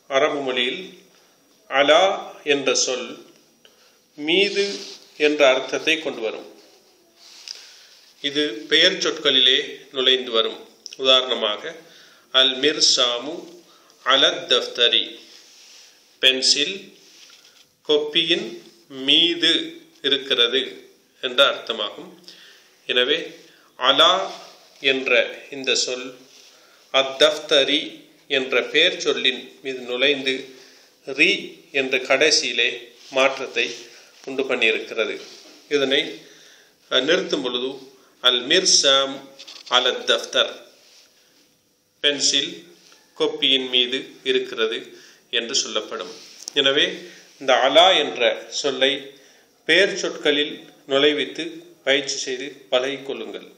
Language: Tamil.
அரபு மொழியில் அலா என்ற சொல் மீது என்ற அர்த்தத்தை கொண்டு வரும் இது பெயர் சொற்களிலே நுழைந்து வரும் உதாரணமாக அல் மிர்சாமு அலத் தஃப்தரி பென்சில் கொப்பியின் மீது இருக்கிறது என்ற அர்த்தமாகும் எனவே அலா என்ற இந்த சொல் அத்தஃப்தரி என்ற பெயர் சொல்லின் மீது நுழைந்து ரி என்ற கடைசியிலே மாற்றத்தை உண்டு பண்ணியிருக்கிறது இதனை நிறுத்தும் பொழுது அல் மிர்சாம் அலத் தஃப்தர் பென்சில் கொப்பியின் மீது இருக்கிறது என்று சொல்லப்படும் எனவே இந்த அலா என்ற சொல்லை பெயர் சொற்களில் நுழைவித்து பயிற்சி செய்து பழகிக்கொள்ளுங்கள்